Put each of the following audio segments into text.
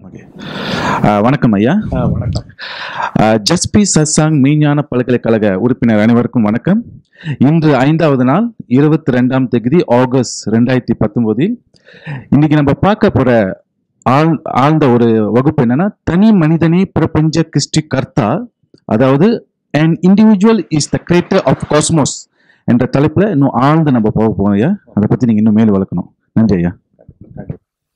Okay. ஆஹ் வணக்கம் ஐயா ஆ, வணக்கம் ஆஹ் ஜஸ்பி சசாங் மெய்ஞான பல்கலைக்கழக உறுப்பினர் அனைவருக்கும் வணக்கம் இன்று ஐந்தாவது நாள் இருபத்தி ரெண்டாம் தேதி ஆகஸ்ட் ரெண்டாயிரத்தி பத்தொன்பதில் இன்னைக்கு நம்ம பார்க்க போற ஆழ் ஆழ்ந்த ஒரு வகுப்பு என்னன்னா தனி மனிதனே பிரபஞ்ச கிருஷ்டி கர்த்தா அதாவது an individual is the creator of cosmos என்ற தலைப்புல இன்னும் ஆழ்ந்து நம்ம போக போறோம் ஐயா அதை பத்தி நீங்க இன்னும் மேல் வளர்க்கணும் நன்றி ஐயா கண்டிப்பா.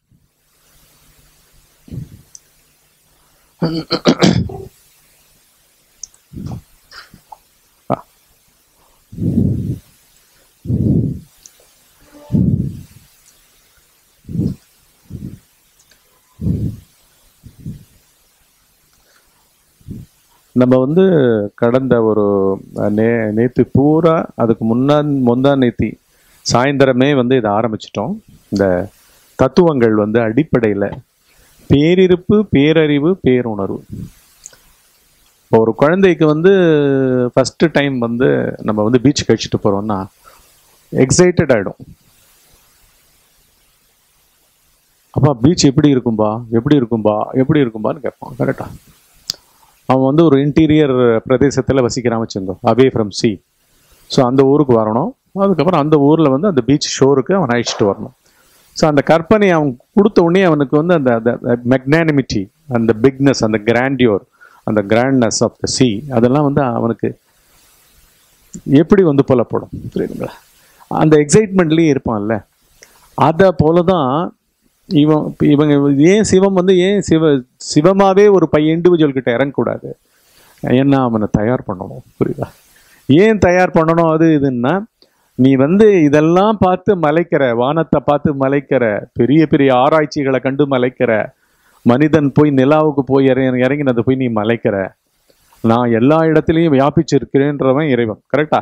நம்ம வந்து கடந்த ஒரு அஹ், நே நேற்று பூரா அதுக்கு முன்னா முந்தா நேத்தி சாயந்தரமே வந்து இதை ஆரம்பிச்சிட்டோம் இந்த தத்துவங்கள் வந்து அடிப்படையில் பேரிருப்பு பேரறிவு பேருணர்வு இப்போ ஒரு குழந்தைக்கு வந்து ஃபஸ்ட்டு டைம் வந்து நம்ம வந்து பீச் கழிச்சிட்டு போகிறோம்னா எக்ஸைட்டட் ஆகிடும் அப்பா பீச் எப்படி இருக்கும்பா எப்படி இருக்கும்பா எப்படி இருக்கும்பான்னு கேட்பான் கரெக்டா அவன் வந்து ஒரு இன்டீரியர் பிரதேசத்தில் வசிக்கிறான் வச்சுங்க அவே ஃப்ரம் சி ஸோ அந்த ஊருக்கு வரணும் அதுக்கப்புறம் அந்த ஊரில் வந்து அந்த பீச் ஷோருக்கு அவன் அழைச்சிட்டு வரணும் ஸோ அந்த கற்பனை அவன் கொடுத்த உடனே அவனுக்கு வந்து அந்த மெக்னானிமிட்டி அந்த பிக்னஸ் அந்த கிராண்டியோர் அந்த கிராண்ட்னஸ் ஆஃப் த சி அதெல்லாம் வந்து அவனுக்கு எப்படி வந்து புலப்படும் புரியுதுங்களா அந்த எக்ஸைட்மெண்ட்லேயே இருப்பான்ல அதை போல தான் இவன் இப்ப இவங்க ஏன் சிவம் வந்து ஏன் சிவ சிவமாவே ஒரு பையன் இண்டிவிஜுவல் கிட்ட இறங்கக்கூடாது ஏன்னா அவனை தயார் பண்ணணும் புரியுதா ஏன் தயார் பண்ணணும் அது இதுன்னா நீ வந்து இதெல்லாம் பார்த்து மலைக்கிற வானத்தை பார்த்து மலைக்கிற பெரிய பெரிய ஆராய்ச்சிகளை கண்டு மலைக்கிற மனிதன் போய் நிலாவுக்கு போய் இறங்கி இறங்கினதை போய் நீ மலைக்கிற நான் எல்லா இடத்துலையும் வியாபிச்சிருக்கிறேன்றவன் இறைவன் கரெக்டா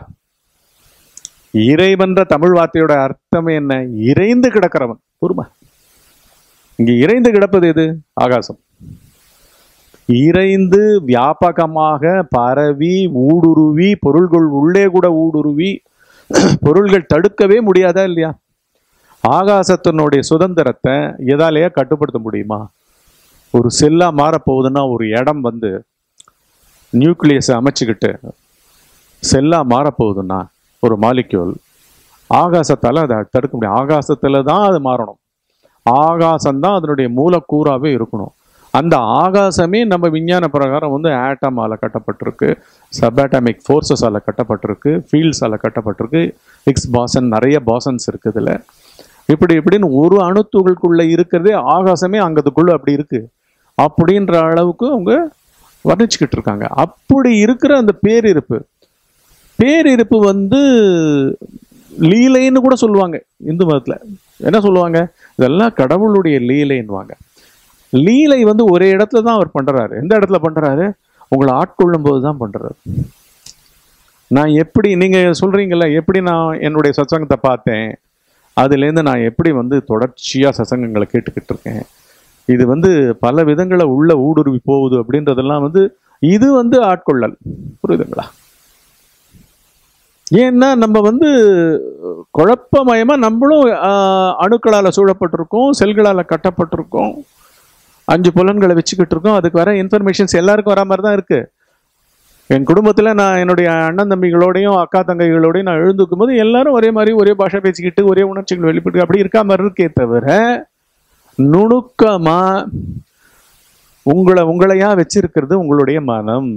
இறைவன்ற தமிழ் வார்த்தையோட அர்த்தம் என்ன இறைந்து கிடக்கிறவன் பொறுமா இங்க இறைந்து கிடப்பது எது ஆகாசம் இறைந்து வியாபகமாக பரவி ஊடுருவி பொருள்கள் உள்ளே கூட ஊடுருவி பொருள்கள் தடுக்கவே முடியாதா இல்லையா ஆகாசத்தினுடைய சுதந்திரத்தை எதாலேயே கட்டுப்படுத்த முடியுமா ஒரு செல்லா மாறப்போகுதுன்னா ஒரு இடம் வந்து நியூக்ளியஸை அமைச்சுக்கிட்டு செல்லா மாறப்போகுதுன்னா ஒரு மாலிக்யூல் ஆகாசத்தால் அதை தடுக்க முடியும் ஆகாசத்தில் தான் அது மாறணும் ஆகாசம்தான் அதனுடைய மூலக்கூறாவே இருக்கணும் அந்த ஆகாசமே நம்ம விஞ்ஞான பிரகாரம் வந்து ஆட்டமால கட்டப்பட்டிருக்கு சபாட்டமிக் ஃபோர்ஸஸால் கட்டப்பட்டிருக்கு ஃபீல்ட்ஸால் கட்டப்பட்டிருக்கு ஹிக்ஸ் பாசன் நிறைய பாசன்ஸ் இருக்குது இதில் இப்படி இப்படின்னு ஒரு அணுத்துகளுக்குள்ள இருக்கிறதே ஆகாசமே அங்கதுக்குள்ள அப்படி இருக்கு அப்படின்ற அளவுக்கு அவங்க வர்ணிச்சுக்கிட்டு இருக்காங்க அப்படி இருக்கிற அந்த பேரிருப்பு பேரிருப்பு வந்து லீலைன்னு கூட சொல்லுவாங்க இந்து மதத்துல என்ன சொல்லுவாங்க இதெல்லாம் கடவுளுடைய லீலைன்னுவாங்க லீலை வந்து ஒரே இடத்துல தான் அவர் பண்றாரு எந்த இடத்துல பண்றாரு உங்களை ஆட்கொள்ளும் போது தான் பண்றாரு நான் எப்படி நீங்க சொல்றீங்கல்ல எப்படி நான் என்னுடைய சத்சங்கத்தை பார்த்தேன் அதுலேருந்து நான் எப்படி வந்து தொடர்ச்சியா சசங்கங்களை கேட்டுக்கிட்டு இருக்கேன் இது வந்து பல விதங்களை உள்ள ஊடுருவி போகுது அப்படின்றதெல்லாம் வந்து இது வந்து ஆட்கொள்ளல் புரியுதுங்களா ஏன்னா நம்ம வந்து குழப்பமயமா நம்மளும் ஆஹ், அணுக்களால சூழப்பட்டிருக்கோம் செல்களால கட்டப்பட்டிருக்கோம் அஞ்சு புலன்களை வச்சுக்கிட்டு இருக்கோம் அதுக்கு வர இன்ஃபர்மேஷன்ஸ் எல்லாருக்கும் வர மாதிரி தான் இருக்கு என் குடும்பத்தில் நான் என்னுடைய அண்ணன் தம்பிகளோடையும் அக்கா தங்கைகளோடையும் நான் எழுந்துக்கும் போது எல்லாரும் ஒரே மாதிரி ஒரே பாஷை பேசிக்கிட்டு ஒரே உணர்ச்சிகள் வெளிப்பட்டு அப்படி இருக்கா மாதிரி இருக்கே தவிர நுணுக்கமா உங்களை உங்களையா வச்சிருக்கிறது உங்களுடைய மனம்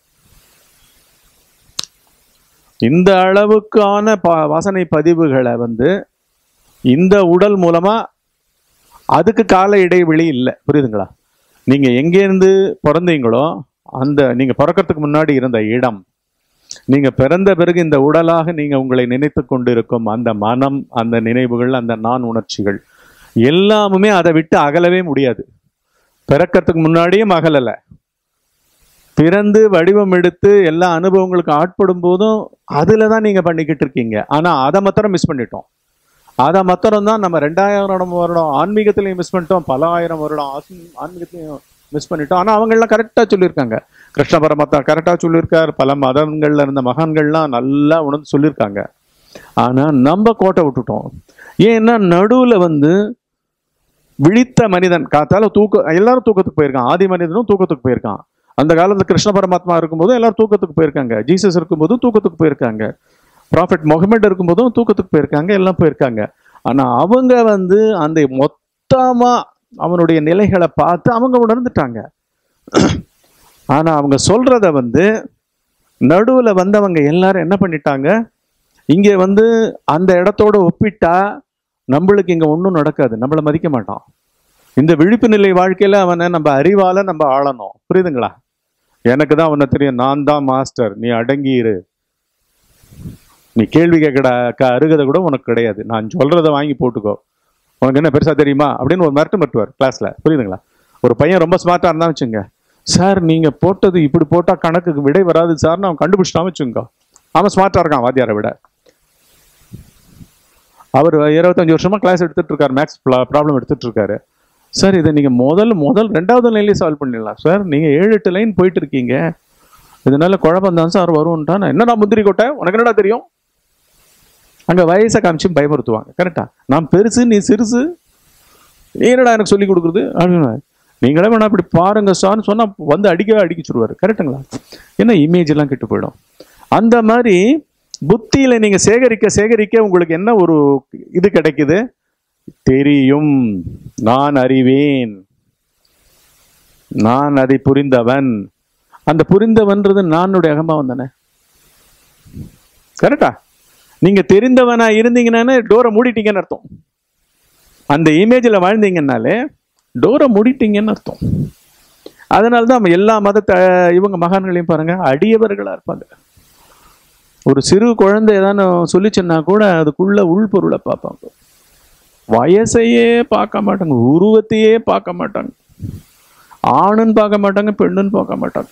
இந்த அளவுக்கான ப- வாசனை பதிவுகளை வந்து இந்த உடல் மூலமா அதுக்கு கால இடைவெளி இல்லை புரியுதுங்களா நீங்க எங்கேருந்து பிறந்தீங்களோ அந்த நீங்க பிறக்கறதுக்கு முன்னாடி இருந்த இடம் நீங்க பிறந்த பிறகு இந்த உடலாக நீங்க உங்களை நினைத்து கொண்டிருக்கும் அந்த மனம் அந்த நினைவுகள் அந்த நான் உணர்ச்சிகள் எல்லாமுமே அதை விட்டு அகலவே முடியாது பிறக்கறதுக்கு முன்னாடியும் அகலல பிறந்து வடிவம் எடுத்து எல்லா அனுபவங்களுக்கு ஆட்படும் போதும் அதுல தான் நீங்க பண்ணிக்கிட்டு இருக்கீங்க ஆனா அதை மாத்திரம் மிஸ் பண்ணிட்டோம் அதை மாத்திரம் தான் நம்ம ரெண்டாயிரம் வருடம் ஆன்மீகத்திலையும் மிஸ் பண்ணிட்டோம் பல ஆயிரம் வருடம் ஆத்ம- ஆன்மீகத்திலையும் மிஸ் பண்ணிட்டோம் ஆனா அவங்க எல்லாம் கரெக்டா சொல்லியிருக்காங்க கிருஷ்ண பரமாத்தா கரெக்டா சொல்லியிருக்கார் பல மதங்கள்ல இருந்த மகான்கள்லாம் நல்லா உணர்ந்து சொல்லியிருக்காங்க ஆனா நம்ம கோட்டை விட்டுட்டோம் ஏன்னா நடுவுல வந்து விழித்த மனிதன் காத்தால தூக்க எல்லாரும் தூக்கத்துக்கு போயிருக்கான் ஆதி மனிதனும் தூக்கத்துக்கு போயிருக்கான் அந்த காலத்துல கிருஷ்ண பரமாத்மா இருக்கும்போது எல்லாரும் தூக்கத்துக்கு போயிருக்காங்க ஜீசஸ் இருக்கும்போதும் தூக்கத்துக்கு போயிருக்காங்க ப்ராஃபெட் முகமது இருக்கும்போதும் தூக்கத்துக்கு போயிருக்காங்க எல்லாம் போயிருக்காங்க ஆனா அவங்க வந்து அந்த மொத்தமா அவனுடைய நிலைகளை பார்த்து அவங்க உணர்ந்துட்டாங்க ஆனா அவங்க சொல்றத வந்து நடுவுல வந்தவங்க எல்லாரும் என்ன பண்ணிட்டாங்க இங்க வந்து அந்த இடத்தோட ஒப்பிட்டா நம்மளுக்கு இங்க ஒன்றும் நடக்காது நம்மள மதிக்க மாட்டான் இந்த விழிப்பு நிலை வாழ்க்கையில அவனை நம்ம அறிவால நம்ம ஆளணும் புரியுதுங்களா எனக்கு தான் அவனை தெரியும் நான் தான் மாஸ்டர் நீ அடங்கி இரு நீ கேள்வி கேட்கட க அருகதை கூட உனக்கு கிடையாது நான் சொல்றதை வாங்கி போட்டுக்கோ உனக்கு என்ன பெருசா தெரியுமா அப்படின்னு ஒரு மிரட்டு மிரட்டுவார் கிளாஸ்ல புரியுதுங்களா ஒரு பையன் ரொம்ப ஸ்மார்ட்டா இருந்தா வச்சுங்க சார் நீங்க போட்டது இப்படி போட்டா கணக்குக்கு விடை வராது சார்னு அவன் கண்டுபிடிச்சிட்டான் வச்சுங்க அவன் ஸ்மார்ட்டா இருக்கான் வாத்தியாரை விட அவர் இருபத்தஞ்சு வருஷமா கிளாஸ் எடுத்துட்டு இருக்காரு மேக்ஸ் ப்ராப்ளம் எடுத்துட்டு இருக்காரு சார் இதை நீங்க முதல் முதல் ரெண்டாவது லைன்லயே சால்வ் பண்ணிடலாம் சார் நீங்க ஏழு எட்டு லைன் போயிட்டு இருக்கீங்க இதனால குழப்பம் தான் சார் வரும்ன்றா நான் என்னடா முந்திரி கொட்டை உனக்கு என்னடா தெரியும் அங்க வயசை காமிச்சு பயமுறுத்துவாங்க கரெக்டா நான் பெருசு நீ சிறுசு நீ என்னடா எனக்கு சொல்லி கொடுக்குறது அப்படின்னு நீங்களே வேணா அப்படி பாருங்க சார்னு சொன்னா வந்து அடிக்கவே அடிக்கிச்சுடுவாரு கரெக்டுங்களா என்ன இமேஜ் எல்லாம் கெட்டு போயிடும் அந்த மாதிரி புத்தியில நீங்க சேகரிக்க சேகரிக்க உங்களுக்கு என்ன ஒரு இது கிடைக்குது தெரியும் நான் அறிவேன் நான் அதை புரிந்தவன் அந்த புரிந்தவன்றது நானுடைய அகம்பாவம் தானே கரெக்டா நீங்க தெரிந்தவனா இருந்தீங்கன்னா டோரை மூடிட்டீங்கன்னு அர்த்தம் அந்த இமேஜில் வாழ்ந்தீங்கன்னாலே டோரை மூடிட்டீங்கன்னு அர்த்தம் அதனால தான் நம்ம எல்லா மதத்தை இவங்க மகான்களையும் பாருங்க அடியவர்களா இருப்பாங்க ஒரு சிறு குழந்தை ஏதானு சொல்லிச்சுன்னா கூட அதுக்குள்ள உள்பொருளை பார்ப்பாங்க வயசையே பார்க்க மாட்டாங்க உருவத்தையே பார்க்க மாட்டாங்க ஆணுன்னு பார்க்க மாட்டாங்க பெண்ணுன்னு பார்க்க மாட்டாங்க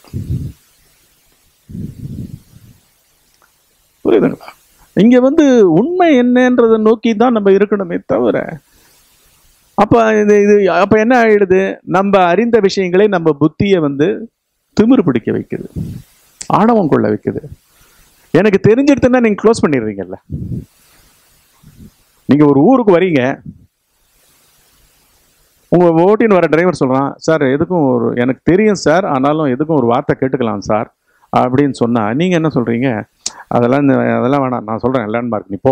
புரியுதுங்களா இங்க வந்து உண்மை என்னன்றதை நோக்கி தான் நம்ம இருக்கணுமே தவிர அப்ப இது இது அப்ப என்ன ஆயிடுது நம்ம அறிந்த விஷயங்களை நம்ம புத்தியை வந்து திமிரு பிடிக்க வைக்குது ஆணவம் கொள்ள வைக்குது எனக்கு தெரிஞ்சிடுதுன்னா நீங்க க்ளோஸ் பண்ணிடுறீங்கல்ல நீங்க ஒரு ஊருக்கு வரீங்க உங்க ஓட்டின்னு வர டிரைவர் சொல்றான் சார் எதுக்கும் ஒரு எனக்கு தெரியும் சார் ஆனாலும் எதுக்கும் ஒரு வார்த்தை கேட்டுக்கலாம் சார் அப்படின்னு சொன்னா நீங்க என்ன சொல்றீங்க அதெல்லாம் இந்த- அதெல்லாம் வேணாம் நான் சொல்றேன் லேண்ட்மார்க் நீ போ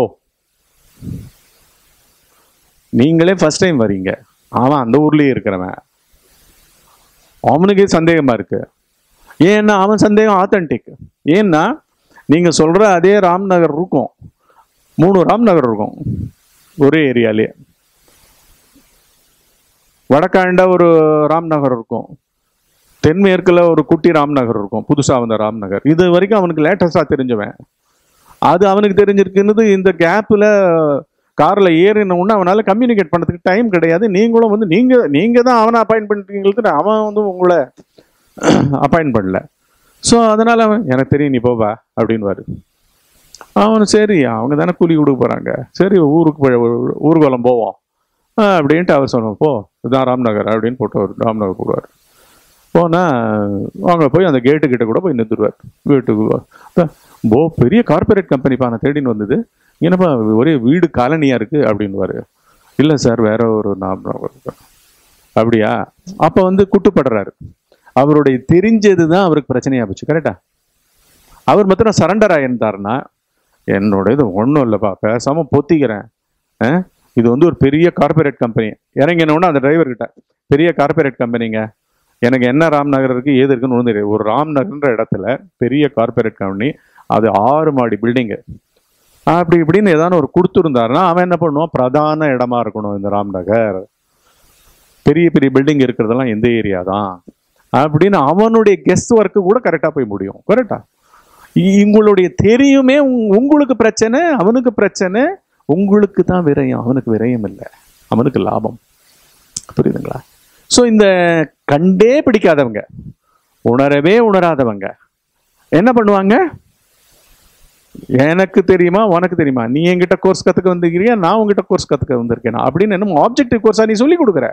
நீங்களே ஃபர்ஸ்ட் டைம் வரீங்க அவன் அந்த ஊர்லயே இருக்கிறவன் அவனுக்கே சந்தேகமா இருக்கு ஏன்னா அவன் சந்தேகம் ஆத்தன்டிக் ஏன்னா நீங்க சொல்ற அதே ராம்நகர் இருக்கும் மூணு ராம்நகர் இருக்கும் ஒரே ஏரியாலே வடக்காண்ட ஒரு ராம்நகர் இருக்கும் தென்மேற்குல ஒரு குட்டி ராம்நகர் இருக்கும் புதுசா வந்த ராம்நகர் இது வரைக்கும் அவனுக்கு லேட்டஸ்டா தெரிஞ்சவன் அது அவனுக்கு தெரிஞ்சிருக்குன்னு இந்த கேப்ல கார்ல ஏறின உடனே அவனால கம்யூனிகேட் பண்ணதுக்கு டைம் கிடையாது நீங்களும் வந்து நீங்க நீங்க தான் அவனை அப்பாயின்ட் பண்ணிட்டீங்களுக்கு அவன் வந்து உங்களை அப்பாயின்ட் பண்ணல ஸோ அதனால அவன் எனக்கு தெரியும் நீ போவா அப்படின்வாரு அவனு சரி அவங்க தானே கூலி கொடுக்க போறாங்க சரி ஊருக்கு போய் ஊ- ஊர்வலம் போவோம் ஆ, அப்படின்ட்டு அவர் சொன்னோம் போ இதுதான் ராம்நகர் அப்படின்னு போட்டு அவர் ராம்நகர் போடுவார் போனா அவங்க போய் அந்த கேட்டு கிட்ட கூட போய் நிறுத்துடுவார் வீட்டுக்கு வா. அப்ப, போ பெரிய கார்பரேட் கம்பெனிப்பா நான் தேடின்னு வந்தது என்னப்பா ஒரே வீடு காலனியா இருக்கு அப்படின்னுவாரு இல்லை சார் வேற ஒரு ராம்நகர் இருக்கு. அப்படியா அப்ப வந்து குட்டுப்படுறாரு அவருடைய தெரிஞ்சது தான் அவருக்கு பிரச்சனையா போச்சு கரெக்டா அவர் மாத்திரம் சரண்டர் ஆயிருந்தாருன்னா என்னோட இது ஒன்றும் இல்லைப்பா பேசாம பொத்திக்கிறேன் ஆ? இது வந்து ஒரு பெரிய கார்பரேட் கம்பெனி இறங்கினோடனே அந்த டிரைவர் கிட்ட பெரிய கார்பரேட் கம்பெனிங்க எனக்கு என்ன ராம்நகர் இருக்கு ஏது இருக்குன்னு ஒன்றும் தெரியாது ஒரு ராம்நகர்ன்ற இடத்துல பெரிய கார்பரேட் கம்பெனி அது ஆறு மாடி பில்டிங்கு அப்படி இப்படின்னு ஏதாவது ஒரு கொடுத்துருந்தாருன்னா அவன் என்ன பண்ணுவான் பிரதான இடமா இருக்கணும் இந்த ராம்நகர் பெரிய பெரிய பில்டிங் இருக்கிறதெல்லாம் எந்த ஏரியா தான் அப்படின்னு அவனுடைய கெஸ்ட் ஒர்க்கு கூட கரெக்டாக போய் முடியும் கரெக்டா உங்களுடைய தெரியுமே உங்- உங்களுக்கு பிரச்சனை அவனுக்கு பிரச்சனை உங்களுக்கு தான் விரயம் அவனுக்கு விரயம் இல்லை அவனுக்கு லாபம் புரியுதுங்களா ஸோ இந்த கண்டே பிடிக்காதவங்க உணரவே உணராதவங்க என்ன பண்ணுவாங்க எனக்கு தெரியுமா உனக்கு தெரியுமா நீ என்கிட்ட கோர்ஸ் கத்துக்க வந்திருக்கிறியா நான் உங்ககிட்ட கோர்ஸ் கத்துக்க வந்திருக்கேனா அப்படின்னு என்ன ஆப்ஜெக்டிவ் கோர்ஸா நீ சொல்லி கொடுக்குற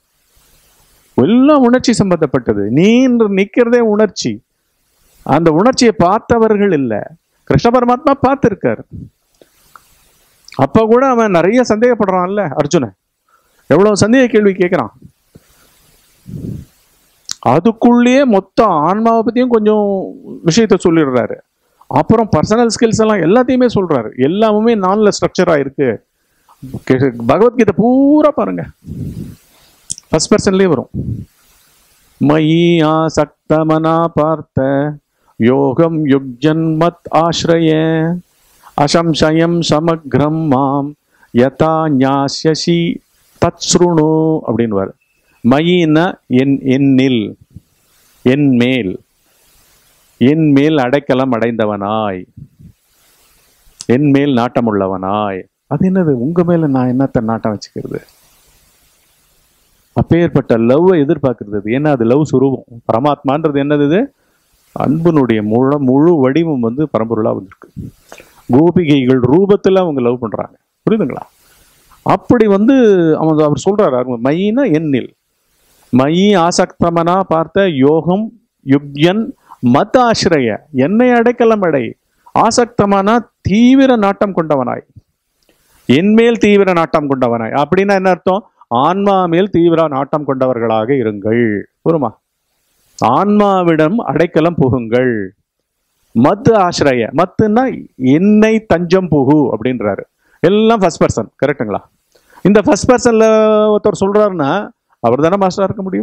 எல்லாம் உணர்ச்சி சம்பந்தப்பட்டது நீ இன்று நிக்கிறதே உணர்ச்சி அந்த உணர்ச்சியை பார்த்தவர்கள் இல்ல கிருஷ்ண பரமாத்மா பார்த்திருக்காரு அப்ப கூட அவன் நிறைய சந்தேகப்படுறான்ல அர்ஜுனன் எவ்வளவு சந்தேக கேள்வி கேட்குறான் அதுக்குள்ளேயே மொத்தம் ஆன்மாவை பத்தியும் கொஞ்சம் விஷயத்த சொல்லிடுறாரு அப்புறம் பர்சனல் ஸ்கில்ஸ் எல்லாம் எல்லாத்தையுமே சொல்றாரு எல்லாமே நான்ல ஸ்ட்ரக்சரா இருக்கு கே- பகவத்கீதை பூரா பாருங்க ஃபர்ஸ்ட் பர்சன்லயே வரும் மயி ஆசக்தமனா பார்த்த யோகம் யுக்ஜன் மத் ஆශ්‍රய அசம்சயம் சமக்ரம் மாம் யதா ஞாஸ்யசி தத் ஸ்ருணு அப்படின்வார் மயின்னா என் என்னில் என் மேல் என் மேல் அடைக்கலம் அடைந்தவனாய் என் மேல் நாட்டமுள்ளவனாய் அது என்னது உங்க மேல நான் என்னத்த நாட்டம் வச்சுக்கிறது அப்பேற்பட்ட லவ்வை எதிர்பார்க்கறது அது. ஏன்னா அது லவ் சுரூபம் பரமாத்மான்றது என்னது இது அன்பினுடைய முழு முழு வடிவம் வந்து பரம்பொருளா வந்திருக்கு கோபிகைகள் ரூபத்துல அவங்க லவ் பண்றாங்க புரியுதுங்களா அப்படி வந்து அவன் அவர் சொல்றாரு அருமை. மயினா எண்ணில் மயி ஆசக்தமனா பார்த்த யோகம் யுக்யன் மத் ஆශ්‍රய என்னை அடைக்கலம் அடை ஆசக்தமானா தீவிர நாட்டம் கொண்டவனாய் என்மேல் தீவிர நாட்டம் கொண்டவனாய் அப்படின்னா என்ன அர்த்தம் ஆன்மா மேல் தீவிர நாட்டம் கொண்டவர்களாக இருங்கள் புரியுமா ஆன்மாவிடம் அடைக்கலம் புகுங்கள் மத் ஆශ්‍රய மத்துன்னா என்னை தஞ்சம் புகு அப்படின்றாரு எல்லாம் ஃபர்ஸ்ட் பர்சன் கரெக்ட்டுங்களா இந்த ஃபர்ஸ்ட் பர்சன்ல ஒருத்தர் சொல்றாருன்னா அவர் தானே மாஸ்டரா இருக்க முடியும்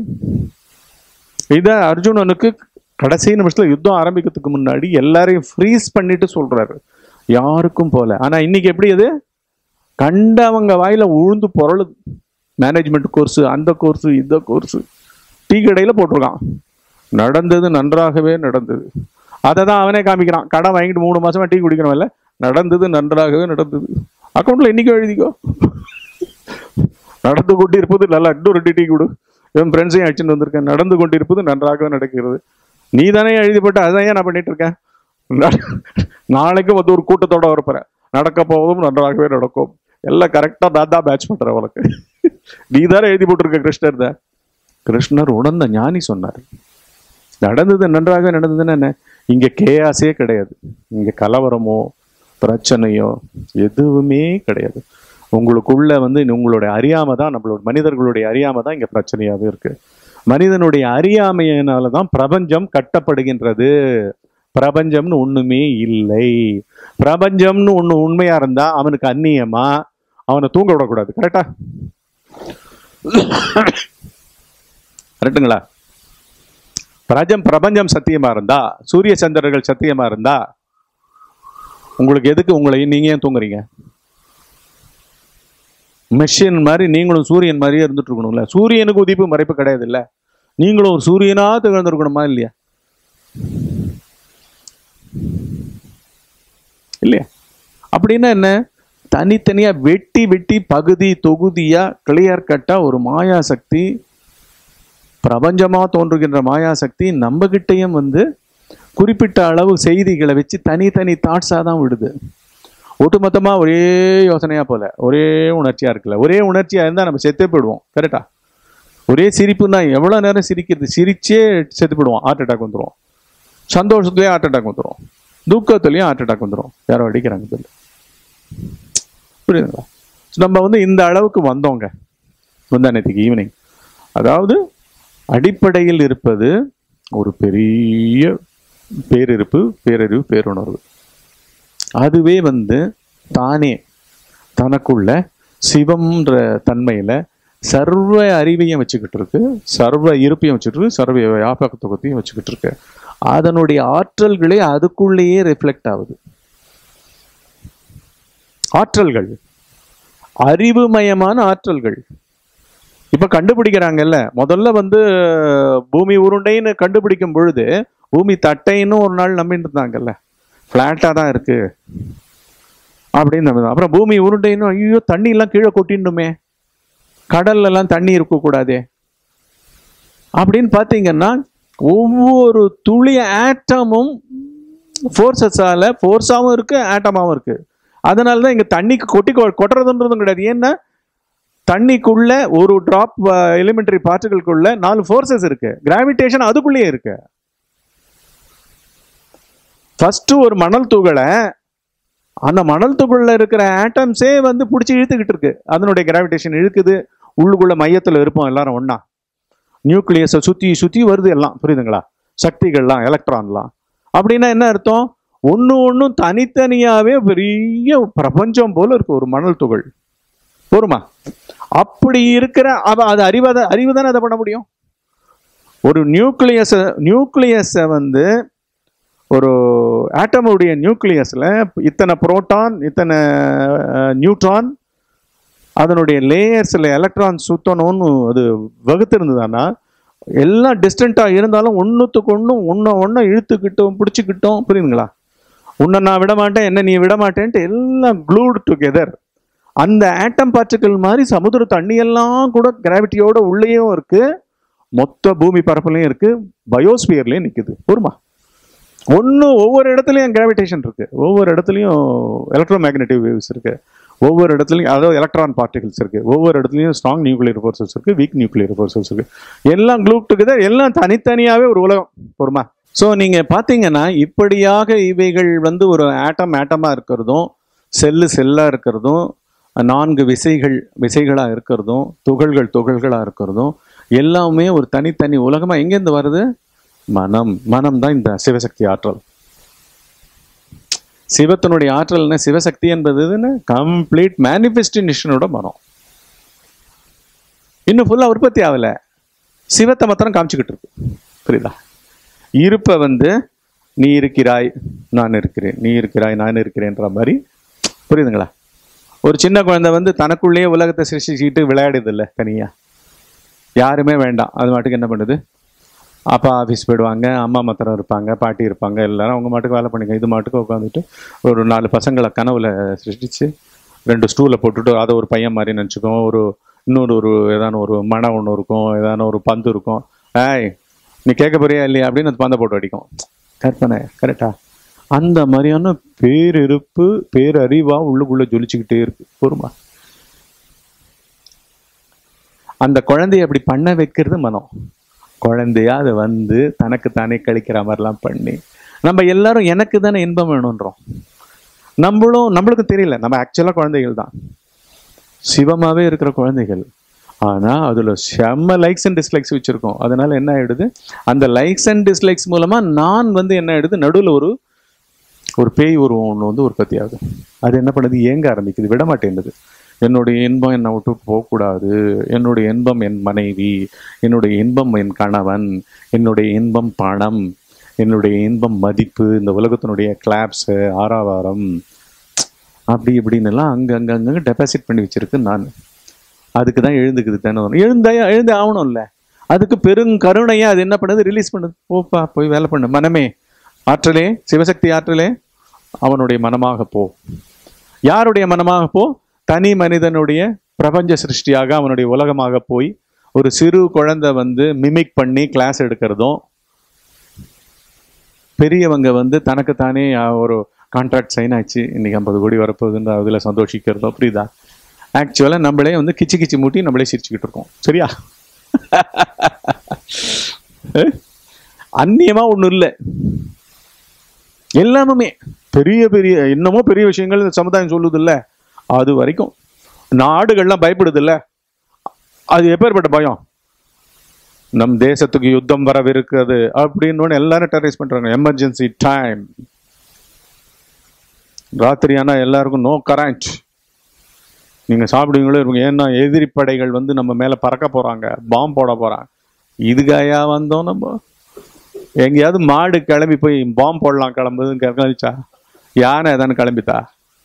இத அர்ஜுனனுக்கு கடைசி நிமிஷத்துல யுத்தம் ஆரம்பிக்கிறதுக்கு முன்னாடி எல்லாரையும் ஃப்ரீஸ் பண்ணிட்டு சொல்றாரு யாருக்கும் போல ஆனா இன்னைக்கு எப்படி அது கண்டவங்க வாயில உழுந்து பொருளுது மேனேஜ்மெண்ட் கோர்ஸ் அந்த கோர்ஸ் இந்த கோர்ஸ் டீ கடையில போட்டிருக்கான் நடந்தது நன்றாகவே நடந்தது அதை தான் அவனே காமிக்கிறான் கடன் வாங்கிட்டு மூணு மாசமா டீ குடிக்கணும்ல நடந்தது நன்றாகவே நடந்தது அக்கௌண்ட்ல என்னைக்கோ எழுதிக்கோ நடந்து கொண்டிருப்பது நல்லா இன்னும் ரெண்டு டீ கொடு என் ஃப்ரெண்ட்ஸையும் அழைச்சிட்டு வந்திருக்கேன் நடந்து கொண்டிருப்பது நன்றாக நடக்கிறது நீ தானே எழுதி போட்டு அதான் ஏன் நான் பண்ணிட்டு இருக்கேன் நா- நாளைக்கும் வந்து ஒரு கூட்டத்தோட வரப்போறேன் நடக்க போவதும் நன்றாகவே நடக்கும் எல்லாம் கரெக்டா நான் தான் பேட்ச் பண்றேன் உனக்கு நீ தானே எழுதி போட்டிருக்க கிருஷ்ணர் தான் கிருஷ்ணர் உணர்ந்த ஞானி சொன்னார் நடந்தது நன்றாக நடந்ததுன்னு என்ன இங்க கேயாசே கிடையாது இங்க கலவரமோ பிரச்சனையோ எதுவுமே கிடையாது உங்களுக்குள்ள வந்து உங்களுடைய அறியாமை தான் நம்மளோட மனிதர்களுடைய அறியாமை தான் இங்க பிரச்சனையாவே இருக்கு மனிதனுடைய அறியாமையினால தான் பிரபஞ்சம் கட்டப்படுகின்றது பிரபஞ்சம்னு ஒண்ணுமே இல்லை பிரபஞ்சம்னு ஒண்ணு உண்மையா இருந்தா அவனுக்கு அந்நியமா அவனை தூங்க விடக்கூடாது கரெக்டா கரெக்டுங்களா பிரஜம் பிரபஞ்சம் சத்தியமா இருந்தா சூரிய சந்திரர்கள் சத்தியமா இருந்தா உங்களுக்கு எதுக்கு உங்களை நீங்க ஏன் தூங்குறீங்க மெஷின் மாதிரி நீங்களும் சூரியன் மாதிரியே இருந்துட்டு இருக்கணும்ல சூரியனுக்கு உதிப்பு மறைப்பு கிடையாது இல்ல நீங்களும் ஒரு சூரியனா திகழ்ந்திருக்கணுமா இல்லையா இல்லையா அப்படின்னா என்ன தனித்தனியா வெட்டி வெட்டி பகுதி தொகுதியா கிளியர் கட்டா ஒரு மாயா சக்தி பிரபஞ்சமா தோன்றுகின்ற மாயா சக்தி நம்ம கிட்டயும் வந்து குறிப்பிட்ட அளவு செய்திகளை வச்சு தனித்தனி தாட்ஸா தான் விடுது ஒட்டுமொத்தமா ஒரே யோசனையா போல ஒரே உணர்ச்சியா இருக்குல்ல ஒரே உணர்ச்சியா இருந்தா நம்ம செத்தே போயிடுவோம் கரெக்டா ஒரே சிரிப்புன்னா எவ்வளவு நேரம் சிரிக்கிறது சிரிச்சே செத்து போயிடுவோம் ஹார்ட் அட்டாக் வந்துடும் சந்தோஷத்துலயும் ஹார்ட் அட்டாக் வந்துடும் துக்கத்துலயும் ஹார்ட் அட்டாக் வந்துடும் யாரோ அடிக்கிறாங்க சொல்லு புரியுதுங்களா நம்ம வந்து இந்த அளவுக்கு வந்தோங்க முந்தா நேற்றுக்கு ஈவினிங் அதாவது அடிப்படையில் இருப்பது ஒரு பெரிய பேரிருப்பு பேரறிவு பேருணர்வு அதுவே வந்து தானே தனக்குள்ள சிவம்ன்ற தன்மையில சர்வ அறிவையும் வச்சுக்கிட்டு இருக்கு சர்வ இருப்பையும் வச்சுட்டு இருக்கு சர்வ வியாபகத்துவத்தையும் வச்சுக்கிட்டு இருக்கு அதனுடைய ஆற்றல்களே அதுக்குள்ளேயே ரிஃப்ளெக்ட் ஆகுது ஆற்றல்கள் அறிவுமயமான ஆற்றல்கள் இப்ப கண்டுபிடிக்கிறாங்கல்ல முதல்ல வந்து பூமி உருண்டைன்னு கண்டுபிடிக்கும் பொழுது பூமி தட்டைன்னு ஒரு நாள் நம்பிட்டு இருந்தாங்கல்ல பிளாட்டா தான் இருக்கு அப்படின்னு நம்புதான். அப்புறம் பூமி உருண்டைன்னு ஐயோ தண்ணி எல்லாம் கீழே கொட்டிடணுமே கடல்ல எல்லாம் தண்ணி இருக்கக்கூடாதே அப்படின்னு பார்த்தீங்கன்னா ஒவ்வொரு துளி ஆட்டமும் ஃபோர்ஸஸால ஃபோர்ஸாகவும் இருக்கு ஆட்டமாகவும் இருக்கு அதனால தான் இங்க தண்ணிக்கு கொட்டி கொ- கொட்டுறதுன்றதும் கிடையாது ஏன்னா தண்ணிக்குள்ள ஒரு டிராப் எலிமெண்டரி பார்ட்டிகளுக்குள்ள நாலு ஃபோர்ஸஸ் இருக்கு கிராவிடேஷன் அதுக்குள்ளேயே இருக்கு ஃபர்ஸ்ட் ஒரு மணல் துகளை அந்த மணல் துகள்ல இருக்கிற ஆட்டம்ஸே வந்து பிடிச்சி இழுத்துக்கிட்டு இருக்கு அதனுடைய கிராவிடேஷன் இழுக்குது உள்ளுக்குள்ள மையத்துல இருப்போம் எல்லாரும் ஒண்ணா நியூக்ளியஸை சுத்தி சுத்தி வருது எல்லாம் புரியுதுங்களா சக்திகள்லாம் எலக்ட்ரான்லாம் அப்படின்னா என்ன அர்த்தம் ஒன்று ஒன்றும் தனித்தனியாவே பெரிய பிரபஞ்சம் போல இருக்கு ஒரு மணல் துகள் போருமா அப்படி இருக்கிற அவ அது அறிவாத அறிவு தானே அதை பண்ண முடியும் ஒரு நியூக்ளியஸை நியூக்ளியஸை வந்து ஒரு ஆட்டமுடைய நியூக்ளியஸில் இத்தனை புரோட்டான் இத்தனை நியூட்ரான் அதனுடைய லேயர்ஸில் எலக்ட்ரான் சுத்தணும்னு அது வகுத்திருந்ததுன்னா எல்லாம் டிஸ்டண்ட்டாக இருந்தாலும் ஒன்றுத்துக்கு ஒன்றும் ஒன்று ஒன்று இழுத்துக்கிட்டோம் பிடிச்சிக்கிட்டோம் புரியுதுங்களா உன்னை நான் விட மாட்டேன் என்ன நீ விட மாட்டேன்ட்டு எல்லாம் க்ளூட் டுகெதர் அந்த ஆட்டம் பார்ட்டிக்கல் மாதிரி சமுத்திர தண்ணியெல்லாம் கூட கிராவிட்டியோட உள்ளேயும் இருக்கு மொத்த பூமி பரப்புலையும் இருக்கு பயோஸ்பியர்லேயும் நிற்குது பொறுமா ஒன்று ஒவ்வொரு இடத்துலையும் கிராவிடேஷன் இருக்கு ஒவ்வொரு இடத்துலையும் எலக்ட்ரோ மேக்னெட்டிவ் வேவ்ஸ் இருக்கு ஒவ்வொரு இடத்துலையும் அதாவது எலக்ட்ரான் பார்ட்டிகல்ஸ் இருக்கு ஒவ்வொரு இடத்துலையும் ஸ்ட்ராங் நியூக்ளியர் ஃபோர்ஸஸ் இருக்கு வீக் நியூக்ளியர் ஃபோர்ஸஸ் இருக்கு எல்லாம் குளூப் டுகெதர் எல்லாம் தனித்தனியாகவே ஒரு உலகம் பொறுமா ஸோ நீங்கள் பார்த்தீங்கன்னா இப்படியாக இவைகள் வந்து ஒரு ஆட்டம் ஆட்டமாக இருக்கிறதும் செல்லு செல்லாக இருக்கிறதும் நான்கு விசைகள் விசைகளாக இருக்கிறதும் துகள்கள் துகள்களாக இருக்கிறதும் எல்லாமே ஒரு தனித்தனி உலகமாக எங்கேருந்து வருது மனம் மனம் தான் இந்த சிவசக்தி ஆற்றல் சிவத்தினுடைய ஆற்றல் என்ன சிவசக்தி என்பது கம்ப்ளீட் மேனிஃபெஸ்டினேஷனோட மனம் இன்னும் ஃபுல்லாக உற்பத்தி ஆகலை சிவத்தை மாத்திரம் காமிச்சுக்கிட்டு இருக்கு புரியுதா இருப்பை வந்து நீ இருக்கிறாய் நான் இருக்கிறேன் நீ இருக்கிறாய் நான் இருக்கிறேன்ற மாதிரி புரியுதுங்களா ஒரு சின்ன குழந்தை வந்து தனக்குள்ளேயே உலகத்தை சிருஷ்டிச்சுக்கிட்டு விளையாடுது இல்லை தனியாக யாருமே வேண்டாம் அது மாட்டுக்கு என்ன பண்ணுது அப்பா ஆஃபீஸ் போயிடுவாங்க அம்மா மாத்திரம் இருப்பாங்க பாட்டி இருப்பாங்க எல்லாரும் அவங்க மாட்டுக்கு வேலை பண்ணிக்க இது மாட்டுக்கு உட்காந்துட்டு ஒரு நாலு பசங்களை கனவுல சிருஷ்டிச்சு ரெண்டு ஸ்டூலை போட்டுட்டு அதை ஒரு பையன் மாதிரி நினச்சிக்கும் ஒரு இன்னொரு ஒரு ஏதான ஒரு மனை ஒன்று இருக்கும் ஏதான ஒரு பந்து இருக்கும் ஏய் நீ கேட்க போறியா இல்லையா அப்படின்னு அந்த பந்தை போட்டு அடிக்கும் கற்பனை கரெக்டா அந்த மாதிரியான பேரிருப்பு பேரறிவா உள்ளுக்குள்ள ஜொலிச்சுக்கிட்டே இருக்கு பொறுமா அந்த குழந்தைய அப்படி பண்ண வைக்கிறது மனம் குழந்தையா அதை வந்து தனக்கு தானே கழிக்கிற மாதிரிலாம் பண்ணி நம்ம எல்லாரும் எனக்கு தானே இன்பம் வேணுன்றோம் நம்மளும் நம்மளுக்கு தெரியல நம்ம ஆக்சுவலாக குழந்தைகள் தான் சிவமாவே இருக்கிற குழந்தைகள் ஆனா அதுல செம்ம லைக்ஸ் அண்ட் டிஸ்லைக்ஸ் வச்சிருக்கோம் அதனால என்ன ஆயிடுது அந்த லைக்ஸ் அண்ட் டிஸ்லைக்ஸ் மூலமா நான் வந்து என்ன ஆயிடுது நடுவுல ஒரு ஒரு பேய் உருவம் ஒன்று வந்து உற்பத்தி ஆகுது அது என்ன பண்ணுது ஏங்க ஆரம்பிக்குது விட மாட்டேங்குது என்னுடைய இன்பம் என்னை விட்டு போகக்கூடாது என்னுடைய இன்பம் என் மனைவி என்னுடைய இன்பம் என் கணவன் என்னுடைய இன்பம் பணம் என்னுடைய இன்பம் மதிப்பு இந்த உலகத்தினுடைய கிளாப்ஸு ஆறாவாரம் அப்படி இப்படின்னு எல்லாம் அங்க அங்க அங்கங்க டெபாசிட் பண்ணி வச்சிருக்கு நான் அதுக்கு தான் எழுந்துக்குது தானே வரும் எழுந்தா எழுந்து ஆகணும்ல அதுக்கு பெருங்கருணையா அது என்ன பண்ணுது ரிலீஸ் பண்ணுது போப்பா போய் வேலை பண்ணு மனமே ஆற்றலே சிவசக்தி ஆற்றலே அவனுடைய மனமாக போ யாருடைய மனமாக போ தனி மனிதனுடைய பிரபஞ்ச சிருஷ்டியாக அவனுடைய உலகமாக போய் ஒரு சிறு குழந்தை வந்து மிமிக் பண்ணி கிளாஸ் எடுக்கிறதும் பெரியவங்க வந்து தனக்கு தானே ஒரு கான்ட்ராக்ட் சைன் ஆச்சு இன்னைக்கு ஐம்பது கோடி வரப்போகுதுன்ற அதில் சந்தோஷிக்கிறதோ புரியுதா ஆக்சுவலாக நம்மளே வந்து கிச்சு கிச்சு மூட்டி நம்மளே சிரிச்சுக்கிட்டு இருக்கோம் சரியா அந்நியமா ஒன்றும் இல்லை எல்லாமே பெரிய பெரிய என்னமோ பெரிய விஷயங்கள் இந்த சமுதாயம் சொல்லுது இல்ல அது வரைக்கும் நாடுகள்லாம் பயப்படுது இல்ல அது எப்பேற்பட்ட பயம் நம் தேசத்துக்கு யுத்தம் வரவிருக்கிறது அப்படின்னு எல்லாரும் டெரரைஸ் பண்றாங்க எமர்ஜென்சி டைம் ராத்திரி ஆனா எல்லாருக்கும் நோ கரண்ட் நீங்க சாப்பிடுவீங்களோ இருப்பீங்க ஏன்னா எதிரி படைகள் வந்து நம்ம மேல பறக்க போறாங்க பாம்பு போட போறாங்க இதுக்காயா வந்தோம் நம்ம எங்கேயாவது மாடு கிளம்பி போய் பாம்பு போடலாம் கிளம்புதுன்னு கிளம்பிச்சா யானை ஏதானு கிளம்பித்தா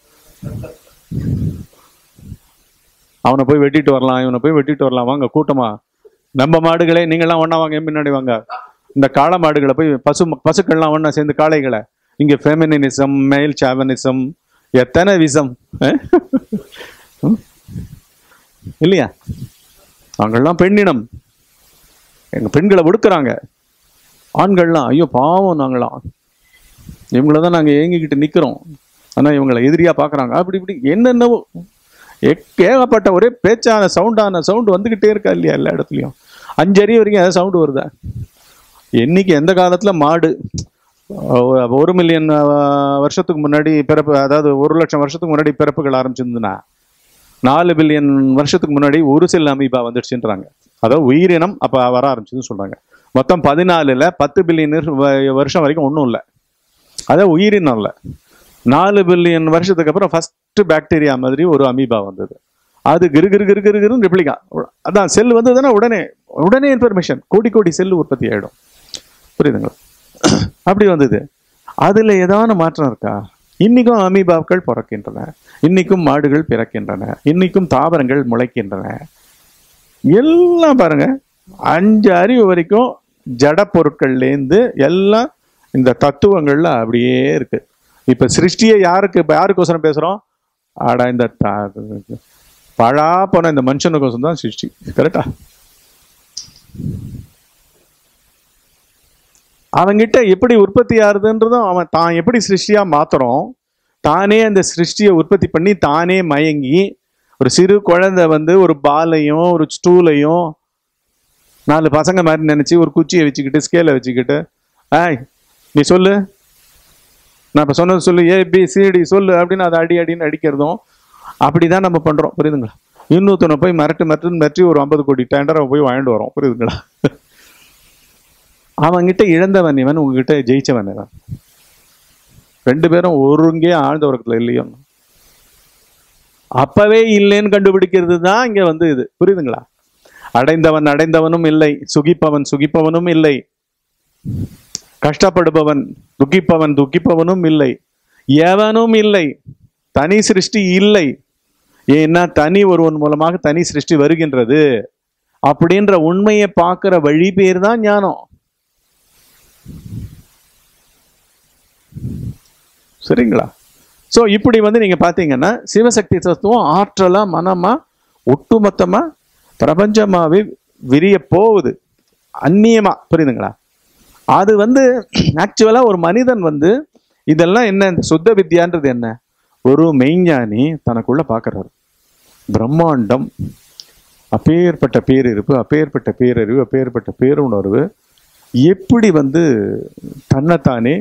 அவனை போய் வெட்டிட்டு வரலாம் இவனை போய் வெட்டிட்டு வரலாம் வாங்க கூட்டமா நம்ம மாடுகளே நீங்கள்லாம் ஒண்ணா வாங்க என் பின்னாடி வாங்க இந்த காளை மாடுகளை போய் பசு பசுக்கள்லாம் ஒண்ணா சேர்ந்து காளைகளை இங்க ஃபெமினிசம் மேல் சாவனிசம் எத்தனை விசம் அஹ்? ம்? இல்லையா அவங்கெல்லாம் பெண்ணினம் எங்க பெண்களை ஒடுக்குறாங்க ஆண்கள்லாம் ஐயோ பாவம் நாங்களாம் இவங்கள தான் நாங்கள் ஏங்கிக்கிட்டு நிற்கிறோம் ஆனால் இவங்களை எதிரியாக பார்க்குறாங்க அப்படி இப்படி என்னென்னவோ ஏக்- ஏகப்பட்ட ஒரே பேச்சான சவுண்டான சவுண்டு வந்துக்கிட்டே இருக்கா இல்லையா எல்லா இடத்துலையும் அஞ்சறி வரைக்கும் ஏதாவது சவுண்டு வருதா என்னைக்கு எந்த காலத்தில் மாடு அஹ், ஒரு மில்லியன் வருஷத்துக்கு முன்னாடி பிறப்பு அதாவது ஒரு லட்சம் வருஷத்துக்கு முன்னாடி பிறப்புகள் ஆரம்பிச்சிருந்துன்னா நாலு பில்லியன் வருஷத்துக்கு முன்னாடி ஒரு செல் அமீபா வந்துடுச்சுன்றாங்க அதாவது உயிரினம் அப்போ வர ஆரம்பிச்சதுன்னு சொல்றாங்க மொத்தம் பதினாலுல பத்து பில்லியன் வருஷம் வரைக்கும் ஒன்றும் இல்லை அதாவது உயிரினம் இல்லை நாலு பில்லியன் வருஷத்துக்கு அப்புறம் ஃபர்ஸ்ட் பாக்டீரியா மாதிரி ஒரு அமீபா வந்தது அது கிரு கிரு கிரு கிரு கிருன்னு ரெப்ளிகா அதான் செல் வந்ததுன்னா உடனே உடனே இன்ஃபர்மேஷன் கோடி கோடி செல் உற்பத்தி ஆயிடும் புரியுதுங்களா அப்படி வந்தது அதுல ஏதான மாற்றம் இருக்கா இன்னைக்கும் அமீபாக்கள் பிறக்கின்றன இன்னைக்கும் மாடுகள் பிறக்கின்றன இன்னைக்கும் தாவரங்கள் முளைக்கின்றன எல்லாம் பாருங்க அஞ்சு அறிவு வரைக்கும் ஜட பொருட்கள்லேருந்து எல்லாம் இந்த தத்துவங்கள்ல அப்படியே இருக்கு இப்ப சிருஷ்டியை யாருக்கு இப்ப யாருக்கோசரம் பேசுறோம் ஆடா இந்த த- பழா போன இந்த மனுஷனுக்கோசரம் தான் சிருஷ்டி கரெக்டா அவன்கிட்ட எப்படி உற்பத்தி ஆகுதுன்றதும் அவன் தான் எப்படி சிருஷ்டியா மாத்துறோம் தானே அந்த சிருஷ்டியை உற்பத்தி பண்ணி தானே மயங்கி ஒரு சிறு குழந்தை வந்து ஒரு பாலையும் ஒரு ஸ்டூலையும் நாலு பசங்க மாதிரி நினைச்சு ஒரு குச்சியை வச்சுக்கிட்டு ஸ்கேலை வச்சுக்கிட்டு ஏய் நீ சொல்லு நான் இப்போ சொன்னது சொல்லு ஏ பி சிடி சொல்லு அப்படின்னு அதை அடி அடின்னு அடிக்கிறதும் அப்படிதான் நம்ம பண்றோம் புரியுதுங்களா இன்னொருத்தனை போய் மிரட்டு மிரட்டு மிரட்டி ஒரு ஐம்பது கோடி டெண்டரை போய் வாங்கிட்டு வரோம் புரியுதுங்களா அவன்கிட்ட இழந்தவன் இவன் உங்ககிட்ட ஜெயிச்சவன் இவன் ரெண்டு பேரும் ஒருங்கே ஆழ்ந்த உறக்கத்துல இல்லையோ அப்பவே இல்லைன்னு கண்டுபிடிக்கிறது தான் இங்க வந்து இது புரியுதுங்களா அடைந்தவன் அடைந்தவனும் இல்லை சுகிப்பவன் சுகிப்பவனும் இல்லை கஷ்டப்படுபவன் துக்கிப்பவன் துக்கிப்பவனும் இல்லை எவனும் இல்லை தனி சிருஷ்டி இல்லை ஏன்னா தனி ஒருவன் மூலமாக தனி சிருஷ்டி வருகின்றது அப்படின்ற உண்மையை பார்க்கிற வழி பேர் தான் ஞானம் சரிங்களா ஸோ இப்படி வந்து நீங்க பார்த்தீங்கன்னா சிவசக்தி தத்துவம் ஆற்றலா மனமா ஒட்டுமொத்தமா பிரபஞ்சமாவே விரிய போகுது அந்நியமா புரியுதுங்களா அது வந்து ஆக்சுவலா ஒரு மனிதன் வந்து இதெல்லாம் என்ன இந்த சுத்த வித்யான்றது என்ன ஒரு மெய்ஞானி தனக்குள்ள பார்க்கறாரு பிரம்மாண்டம் அப்பேற்பட்ட பேரிருப்பு அப்பேற்பட்ட பேரறிவு அப்பேற்பட்ட பேருணர்வு எப்படி வந்து தன்னைத்தானே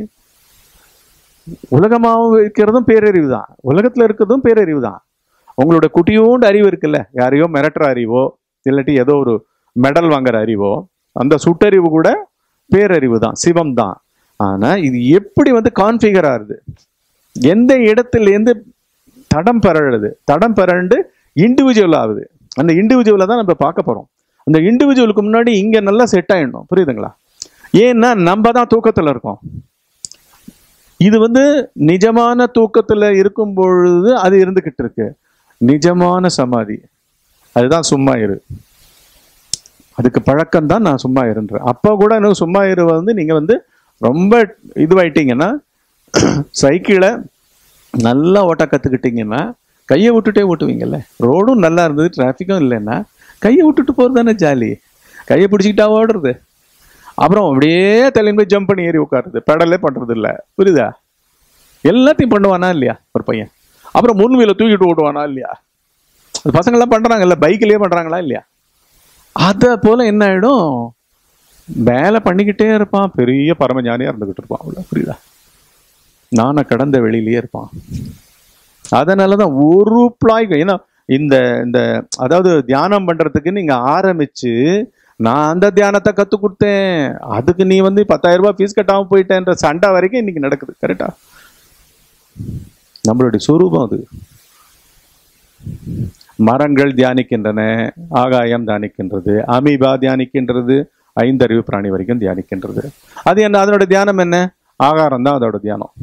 உலகமாகவும் இருக்கிறதும் பேரறிவு தான் உலகத்துல இருக்கிறதும் பேரறிவு தான் உங்களோட குட்டியோண்டு அறிவு இருக்குல்ல யாரையோ மிரட்டுற அறிவோ இல்லாட்டி ஏதோ ஒரு மெடல் வாங்குற அறிவோ அந்த சுட்டறிவு கூட பேரறிவு தான் சிவம் தான் ஆனா இது எப்படி வந்து கான்ஃபிகர் ஆகுது எந்த இடத்துலேருந்து தடம் பெறழுது தடம் பெறண்டு இண்டிவிஜுவல் ஆகுது அந்த இண்டிவிஜுவலை தான் நம்ம பார்க்க போறோம் அந்த இண்டிவிஜுவலுக்கு முன்னாடி இங்க நல்லா செட் ஆயிடணும் புரியுதுங்களா ஏன்னா நம்ம தான் தூக்கத்துல இருக்கோம் இது வந்து நிஜமான தூக்கத்துல இருக்கும் பொழுது அது இருந்துகிட்டு இருக்கு நிஜமான சமாதி அதுதான் சும்மா இரு அதுக்கு பழக்கம் தான் நான் சும்மா இருன்றேன் அப்போ கூட எனக்கு சும்மா இரு வந்து நீங்க வந்து ரொம்ப இதுவாயிட்டீங்கன்னா சைக்கிளை நல்லா ஓட்ட கத்துக்கிட்டீங்கன்னா கையை விட்டுட்டே ஓட்டுவீங்கல்ல ரோடும் நல்லா இருந்தது டிராஃபிக்கும் இல்லைன்னா கையை விட்டுட்டு போறது தானே ஜாலி கையை பிடிச்சிக்கிட்டா ஓடுறது அப்புறம் அப்படியே தலையின் போய் ஜம்ப் பண்ணி ஏறி உட்காருது பெடலே பண்றது இல்ல புரியுதா எல்லாத்தையும் பண்ணுவானா இல்லையா ஒரு பையன் அப்புறம் முன் வீல தூக்கிட்டு ஓட்டுவானா இல்லையா அது பசங்கள்லாம் பண்றாங்கல்ல பைக்லயே பண்றாங்களா இல்லையா அத போல என்ன ஆயிடும் வேலை பண்ணிக்கிட்டே இருப்பான் பெரிய பரமஞானியா இருந்துகிட்டு இருப்பான் அவ்வளவு புரியுதா நானை கடந்த வெளியிலேயே இருப்பான் அதனாலதான் ஒரு பிளாய் ஏன்னா இந்த இந்த அதாவது தியானம் பண்றதுக்கு நீங்க ஆரம்பிச்சு நான் அந்த தியானத்தை கத்து கொடுத்தேன் அதுக்கு நீ வந்து பத்தாயிரம் ரூபாய் ஃபீஸ் கட்டாம போயிட்டேன்ற சண்டை வரைக்கும் இன்னைக்கு நடக்குது கரெக்டா நம்மளுடைய சொரூபம் அது மரங்கள் தியானிக்கின்றன ஆகாயம் தியானிக்கின்றது அமீபா தியானிக்கின்றது ஐந்தறிவு பிராணி வரைக்கும் தியானிக்கின்றது அது என்ன அதனோட தியானம் என்ன ஆகாரம் தான் அதோட தியானம்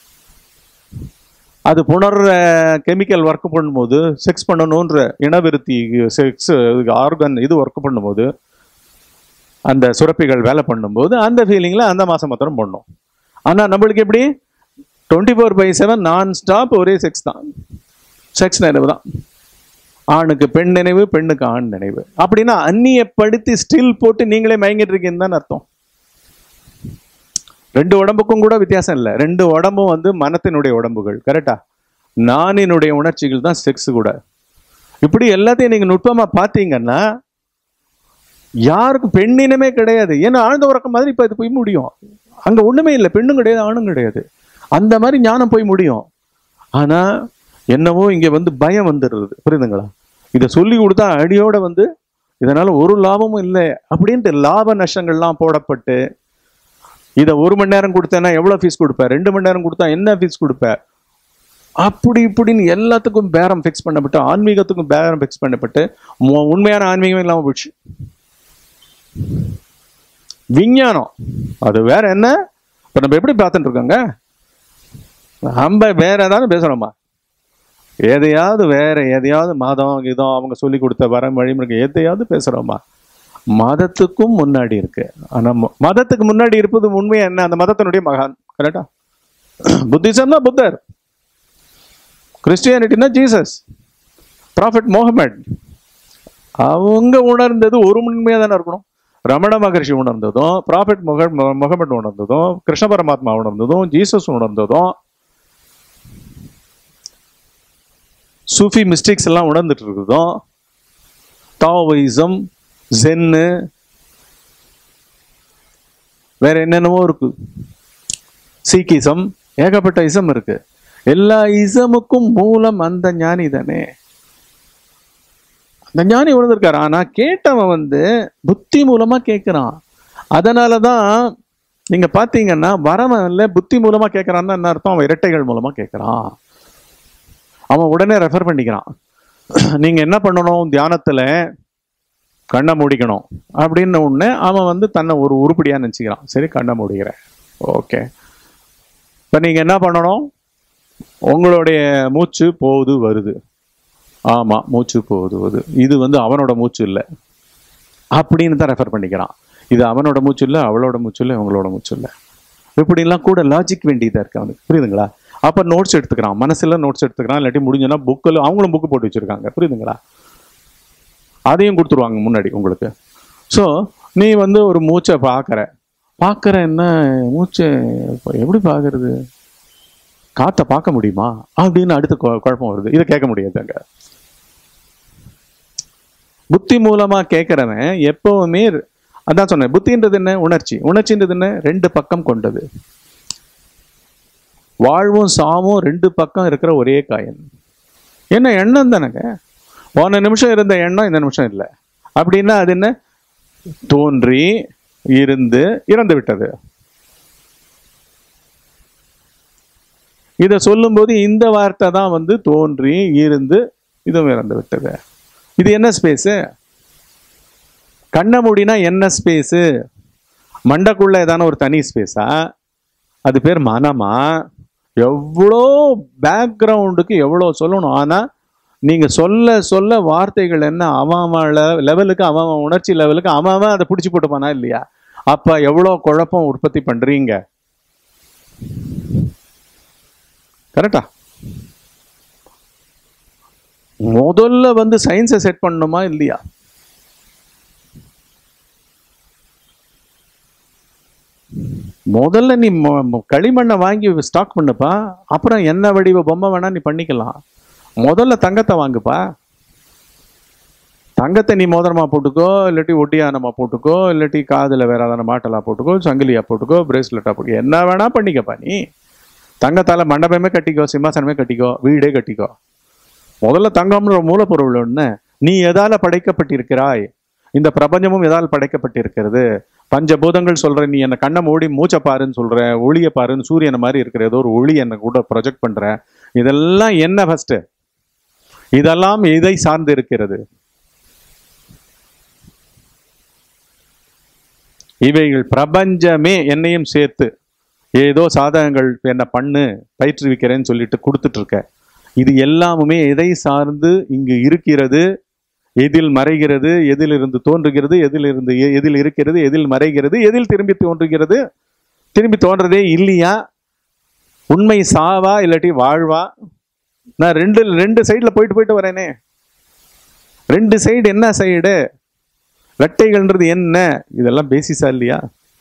அது புணர் கெமிக்கல் ஒர்க் பண்ணும்போது செக்ஸ் பண்ணணுன்ற இனவிருத்தி செக்ஸ் ஆர்கன் இது ஒர்க் பண்ணும்போது அந்த சுரப்பிகள் வேலை பண்ணும்போது அந்த ஃபீலிங்ல அந்த மாசம் மாத்திரம் பண்ணும் ஆனா நம்மளுக்கு எப்படி twenty four by seven nonstop ஒரே செக்ஸ் தான் செக்ஸ் நினைவு தான் ஆணுக்கு பெண் நினைவு பெண்ணுக்கு ஆண் நினைவு அப்படின்னா அந்நியப்படுத்தி ஸ்டில் போட்டு நீங்களே மயங்கிட்டு இருக்கீங்கன்னு தான் அர்த்தம் ரெண்டு உடம்புக்கும் கூட வித்தியாசம் இல்லை ரெண்டு உடம்பும் வந்து மனத்தினுடைய உடம்புகள் கரெக்டா நானினுடைய உணர்ச்சிகள் தான் செக்ஸ் கூட இப்படி எல்லாத்தையும் நீங்க நுட்பமா பார்த்தீங்கன்னா யாருக்கும் பெண்ணினமே கிடையாது ஏன்னா ஆழ்ந்த உறக்கம் மாதிரி இப்ப இது போய் முடியும் அங்க ஒண்ணுமே இல்லை பெண்ணும் கிடையாது ஆணும் கிடையாது அந்த மாதிரி ஞானம் போய் முடியும் ஆனா என்னவோ இங்க வந்து பயம் வந்துடுறது புரியுதுங்களா இதை சொல்லி கொடுத்தா அடியோட வந்து இதனால ஒரு லாபமும் இல்லை அப்படின்ட்டு லாப நஷ்டங்கள்லாம் போடப்பட்டு இதை ஒரு மணி நேரம் கொடுத்தேன்னா எவ்வளோ ஃபீஸ் கொடுப்ப ரெண்டு மணி நேரம் கொடுத்தா என்ன ஃபீஸ் கொடுப்ப அப்படி இப்படின்னு எல்லாத்துக்கும் பேரம் ஃபிக்ஸ் பண்ணப்பட்டு ஆன்மீகத்துக்கும் பேரம் ஃபிக்ஸ் பண்ணப்பட்டு மு- உண்மையான ஆன்மீகம் இல்லாமல் போச்சு விஞ்ஞானம் அது வேற என்ன இப்போ நம்ம எப்படி பார்த்துட்டு இருக்கோங்க நம்ம வேற ஏதாவது பேசுறோமா எதையாவது வேற எதையாவது மதம் இதம் அவங்க சொல்லி கொடுத்த வர வழிமுறை எதையாவது பேசுறோமா மதத்துக்கும் முன்னாடி இருக்கு ஆனா ம- மதத்துக்கு முன்னாடி இருப்பது உண்மையா என்ன அந்த மதத்தினுடைய மகான் கரெக்டா புத்திசம்னா புத்தர் கிறிஸ்டியானிட்டினா ஜீசஸ் ப்ராஃபெட் முகமது அவங்க உணர்ந்தது ஒரு உண்மையாக தானே இருக்கணும் ரமண மகர்ஷி உணர்ந்ததும் ப்ராஃபெட் முக முகமது உணர்ந்ததும் கிருஷ்ண பரமாத்மா உணர்ந்ததும் ஜீசஸ் உணர்ந்ததும் சூஃபி மிஸ்டேக்ஸ் எல்லாம் உணர்ந்துட்டு இருக்குதும் தாவோயிசம் ஜென்னு வேற என்னென்னவோ இருக்கு சீக்கிசம் ஏகப்பட்ட இசம் இருக்கு எல்லா இசமுக்கும் மூலம் அந்த ஞானி தானே அந்த ஞானி உணர்ந்திருக்காரு ஆனா கேட்டவன் வந்து புத்தி மூலமா கேட்கிறான் அதனாலதான் நீங்க பாத்தீங்கன்னா வரவன் இல்ல புத்தி மூலமா கேட்கறான்னா என்ன அர்த்தம் அவன் இரட்டைகள் மூலமா கேட்கறான் அவன் உடனே ரெஃபர் பண்ணிக்கிறான் நீங்க என்ன பண்ணணும் தியானத்துல கண்ணை மூடிக்கணும் அப்படின்னு உடனே அவன் வந்து தன்னை ஒரு உருப்படியா நினைச்சுக்கிறான் சரி கண்ணை மூடிக்கிறேன் ஓகே இப்போ நீங்க என்ன பண்ணணும் உங்களுடைய மூச்சு போகுது வருது ஆமா மூச்சு போகுது வருது இது வந்து அவனோட மூச்சு இல்லை அப்படின்னு தான் ரெஃபர் பண்ணிக்கிறான் இது அவனோட மூச்சு இல்லை அவளோட மூச்சு இல்லை இவங்களோட மூச்சு இல்லை இப்படிலாம் கூட லாஜிக் வேண்டியதா இருக்கு அவனுக்கு புரியுதுங்களா அப்ப நோட்ஸ் எடுத்துக்கிறான் மனசுல நோட்ஸ் எடுத்துக்கிறான் இல்லாட்டி முடிஞ்சனா புக்கில் அவங்களும் புக்கு போட்டு வச்சிருக்காங்க புரியுதுங்களா அதையும் கொடுத்துருவாங்க முன்னாடி உங்களுக்கு ஸோ நீ வந்து ஒரு மூச்சை பார்க்குற பார்க்குற என்ன மூச்சை இப்ப எப்படி பார்க்கறது காத்தை பார்க்க முடியுமா அப்படின்னு அடுத்த குழ- குழப்பம் வருது இதை கேட்க முடியாது அங்க புத்தி மூலமா கேட்கிறவன் எப்பவுமே அதான் சொன்னேன் புத்தின்றது என்ன உணர்ச்சி உணர்ச்சின்றது என்ன ரெண்டு பக்கம் கொண்டது வாழ்வும் சாவும் ரெண்டு பக்கம் இருக்கிற ஒரே காயின் என்ன எண்ணம் தானேங்க போன நிமிஷம் இருந்த எண்ணம் இந்த நிமிஷம் இல்லை அப்படின்னா அது என்ன தோன்றி இருந்து இறந்து விட்டது இதை சொல்லும்போது இந்த வார்த்தை தான் வந்து தோன்றி இருந்து இதுவும் இறந்து விட்டது இது என்ன ஸ்பேஸு கண்ணை மூடினா என்ன ஸ்பேஸு மண்டைக்குள்ள ஏதான ஒரு தனி ஸ்பேஸா அது பேர் மனமா எவ்வளோ பேக்ரவுண்டுக்கு எவ்வளோ சொல்லணும் ஆனால் நீங்கள் சொல்ல சொல்ல வார்த்தைகள் என்ன அவன் அவன் லெ- லெவலுக்கு அவன் அவன் உணர்ச்சி லெவலுக்கு அவன் அவன் அதை பிடிச்சி போட்டுப்பானா இல்லையா அப்போ எவ்வளோ குழப்பம் உற்பத்தி பண்ணுறீங்க கரெக்டா முதல்ல வந்து சயின்ஸை செட் பண்ணணுமா இல்லையா முதல்ல நீ மொ- மொ- களிமண்ணை வாங்கி ஸ்டாக் பண்ணுப்பா அப்புறம் என்ன வடிவ பொம்மை வேணா நீ பண்ணிக்கலாம் முதல்ல தங்கத்தை வாங்குப்பா தங்கத்தை நீ மோதிரமா போட்டுக்கோ இல்லாட்டி ஒட்டியானமா போட்டுக்கோ இல்லாட்டி காதுல வேற ஏதாவது மாட்டலா போட்டுக்கோ சங்கிலியா போட்டுக்கோ பிரேஸ்லெட்டா போட்டுக்கோ என்ன வேணா பண்ணிக்கப்பா நீ தங்கத்தால மண்டபமே கட்டிக்கோ சிம்மாசனமே கட்டிக்கோ வீடே கட்டிக்கோ முதல்ல தங்கம்ன்ற மூலப்பொருள் ஒண்ணு நீ எதால படைக்கப்பட்டிருக்கிறாய் இந்த பிரபஞ்சமும் எதால் படைக்கப்பட்டிருக்கிறது பஞ்சபூதங்கள் சொல்ற நீ என்ன கண்ணை மூடி மூச்சை பாருன்னு சொல்ற ஒளியை பாருன்னு சூரியனை மாதிரி இருக்கிற ஏதோ ஒரு ஒளி என்ன கூட ப்ரொஜெக்ட் பண்ற இதெல்லாம் என்ன ஃபர்ஸ்ட் இதெல்லாம் இதை சார்ந்து இருக்கிறது இவைகள் பிரபஞ்சமே என்னையும் சேர்த்து ஏதோ சாதகங்கள் என்ன பண்ணு பயிற்றுவிக்கிறேன்னு சொல்லிட்டு கொடுத்துட்டு இருக்க இது எல்லாமுமே எதை சார்ந்து இங்கு இருக்கிறது எதில் மறைகிறது எதில் இருந்து தோன்றுகிறது எதில் இருந்து எ- எதில் இருக்கிறது எதில் மறைகிறது எதில் திரும்பி தோன்றுகிறது திரும்பி தோன்றதே இல்லையா உண்மை சாவா இல்லாட்டி வாழ்வா நான் ரெண்டு ரெண்டு சைடுல போயிட்டு போயிட்டு வரேனே ரெண்டு சைடு என்ன சைடு ரெட்டைகள்ன்றது என்ன இதெல்லாம் பேசிஸா இல்லையா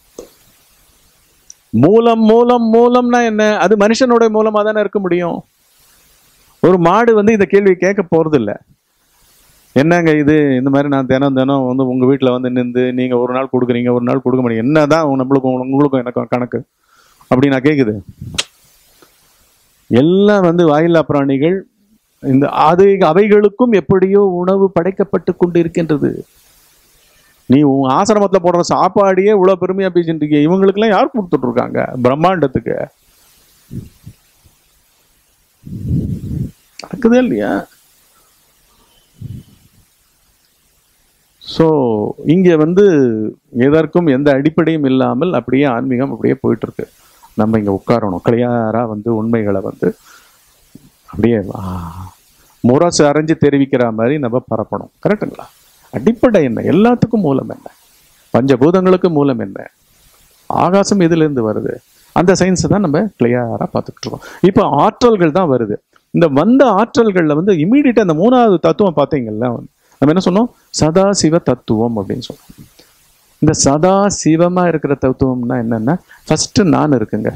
மூலம் மூலம் மூலம்னா என்ன அது மனுஷனோட மூலமா தானே இருக்க முடியும் ஒரு மாடு வந்து இந்த கேள்வி கேட்க போறது இல்ல என்னங்க இது இந்த மாதிரி நான் தினம் தினம் வந்து உங்க வீட்டுல வந்து நின்று நீங்க ஒரு நாள் கொடுக்குறீங்க ஒரு நாள் கொடுக்க மாட்டீங்க என்னதான் நம்மளுக்கும் உங்களுக்கும் எனக்கும் கணக்கு அப்படி நான் கேக்குது எல்லாம் வந்து வாயில்லா பிராணிகள் இந்த அது அவைகளுக்கும் எப்படியோ உணவு படைக்கப்பட்டு கொண்டு இருக்கின்றது நீ உன் ஆசிரமத்துல போடுற சாப்பாடையே இவ்வளவு பெருமையா பேசிட்டு இருக்கிய இவங்களுக்கெல்லாம் யார் கொடுத்துட்டு இருக்காங்க பிரம்மாண்டத்துக்கு நடக்குதே இல்லையா ஸோ இங்க வந்து எதற்கும் எந்த அடிப்படையும் இல்லாமல் அப்படியே ஆன்மீகம் அப்படியே போயிட்டு இருக்கு நம்ம இங்க உட்காரணும் கிளியாரா வந்து உண்மைகளை வந்து அப்படியே ஆ, முரசு அரைஞ்சு தெரிவிக்கிற மாதிரி நம்ம பரப்பணும் கரெக்டுங்களா அடிப்படை என்ன எல்லாத்துக்கும் மூலம் என்ன பஞ்சபூதங்களுக்கு மூலம் என்ன ஆகாசம் எதுல இருந்து வருது அந்த சயின்ஸை தான் நம்ம கிளியரா பார்த்துக்கிட்டு இருக்கோம் இப்போ ஆற்றல்கள் தான் வருது இந்த வந்த ஆற்றல்கள்ல வந்து இமீடியட்டா அந்த மூணாவது தத்துவம் பார்த்தீங்கல்ல நம்ம என்ன சொன்னோம் சதா சிவ தத்துவம் அப்படின்னு சொன்னோம் இந்த சதா சிவமா இருக்கிற தத்துவம்னா என்னன்னா ஃபர்ஸ்ட் நான் இருக்குங்க